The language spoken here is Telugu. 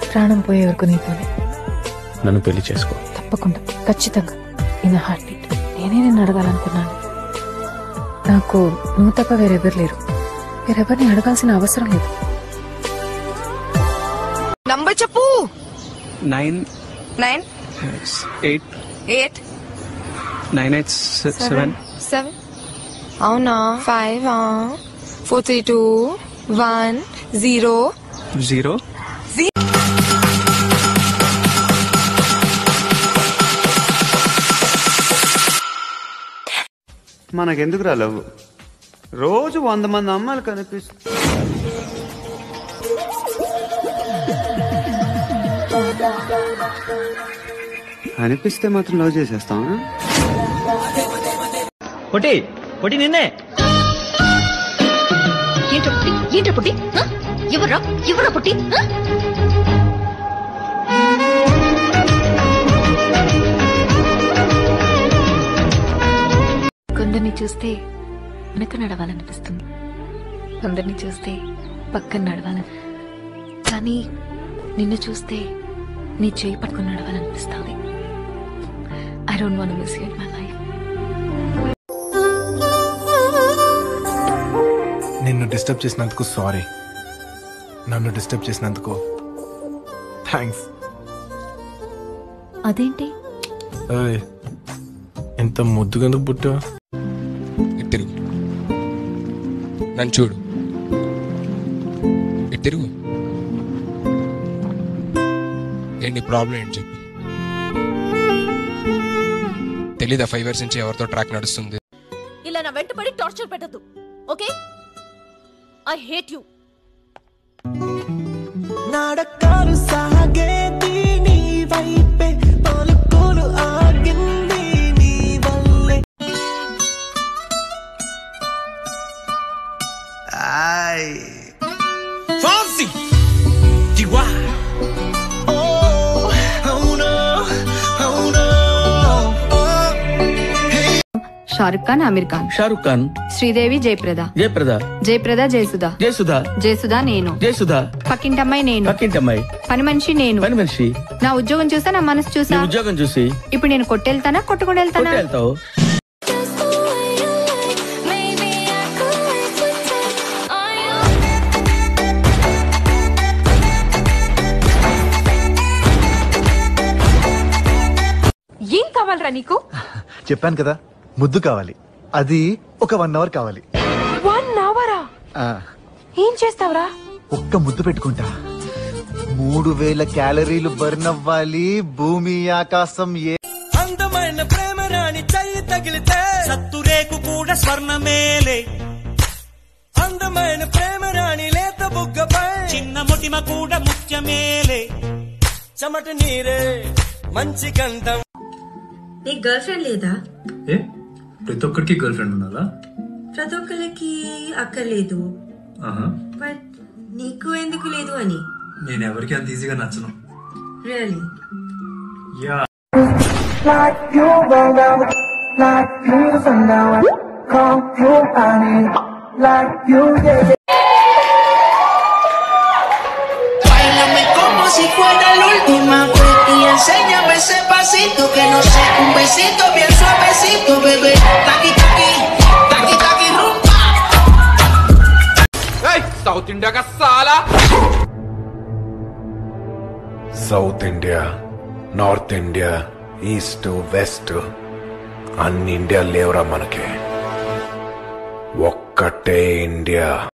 ప్రాణం పోయే వరకు నీతోనే నన్ను పెళ్లి చేసుకో తప్పకుండా ఖచ్చితంగా ఇన్ హార్ట్ బీట్ నేనే నిన్ను అడగాలనుకున్నాను నాకు నువ్వు తప్ప వేరెవరు లేరు వేరెవరిని అడగాల్సిన అవసరం లేదు నంబర్ చెప్పు nine nine eight eight nine eight seven seven అవునా five four three two one zero zero మనకెందుకు రా లవ్ రోజు వంద మంది అమ్మాయిలు కనిపిస్తు అనిపిస్తే మాత్రం లవ్ చేసేస్తాం పొట్టి పొట్టి నిన్నే ఏంట్రా పుట్టి ఏంట్రా పుట్టి హ? ఎవర్రా ఎవర్రా పుట్టి హ? కొందరిని చూస్తే వెనక నడవాలనిపిస్తుంది కొందరిని చూస్తే పక్కన నడవాలని కానీ నిన్ను చూస్తే నీ చేయి పట్టుకుని నడవాలనిపిస్తుంది I don't want miss you my life నిన్ను డిస్టర్బ్ చేసినందుకు సారీ నన్ను డిస్టర్బ్ చేసినందుకు థ్యాంక్స్ అదేంటి ఏయ్, ఎంత ముద్దుగా పుట్టా ఇటు తిరుగు నన్ను చూడు ఇటు తిరుగు ఏంటి ప్రాబ్లం ఏంటి చెప్పి తెలీదా ఫైవ్ ఇయర్స్ నుంచి ఎవరితో ట్రాక్ నడుస్తుంది ఇలా నా వెంటపడి టార్చర్ పెట్టద్దు ఓకే ఐ హేట్ యు నడకాలు సాగేది నీ వైపే పలుకులు ఆగింది నీ వల్లే ఫాన్సీ దివా ఓ అవునా అవునా షారుఖ్ ఖాన్ అమీర్ ఖాన్ షారుఖ్ ఖాన్ శ్రీదేవి జయప్రద జయప్రద జయప్రద జయసుధ జయసుధా జయసుధ నేను జయసుధా పక్కింటమ్మాయి నేను పక్కింటమ్మాయి పని మనిషి నేను పని మనిషి నా ఉద్యోగం చూసా నా మనసు నీ చూసా ఉద్యోగం చూసి ఇప్పుడు నేను కొట్టెళ్తానా కొట్టుకుని వెళ్తానా కొట్టి వెళ్తావు ఏం కావాలరా నీకు చెప్పాను కదా ముద్దు కావాలి అది ఒక వన్ అవర్ కావాలి వన్ అవరా ఆ, ఏం చేస్తావురా ఒక్క ముద్దు పెట్టుకుంటా మూడు వేల క్యాలరీలు బర్న్ అవ్వాలి భూమి ఆకాశం ఏ అందమైన ప్రేమ రాణి చెయ్యి తగిలితే సత్తురేకు కూడా స్వర్ణమేలే అందమైన ప్రేమ రాణి లేత బుగ్గపై చిన్న ముటిమ కూడా ముత్యమేలే చెమట నీరే మంచి గంధం నీకు గర్ల్ ఫ్రెండ్ లేదా ఏ ప్రతి ఒక్కరికి గర్ల్ ఫ్రెండ్ ఉండాలా ప్రతి ఒక్కరికి అక్కర్లేదు ఆహా బట్ నీకు ఎందుకు లేదు అని నేను ఎవరికి అంత ఈజీగా నచ్చను really yeah Báilame como si fuera la última vez y enséñame ese pasito que no sé, un besito bien suavecito, bebé. Taqui taqui, taqui taqui rumba. South India కా సాలా south India north India east west అన్ని ఇండియా లేవురా మనకి ఒక్కటే ఇండియా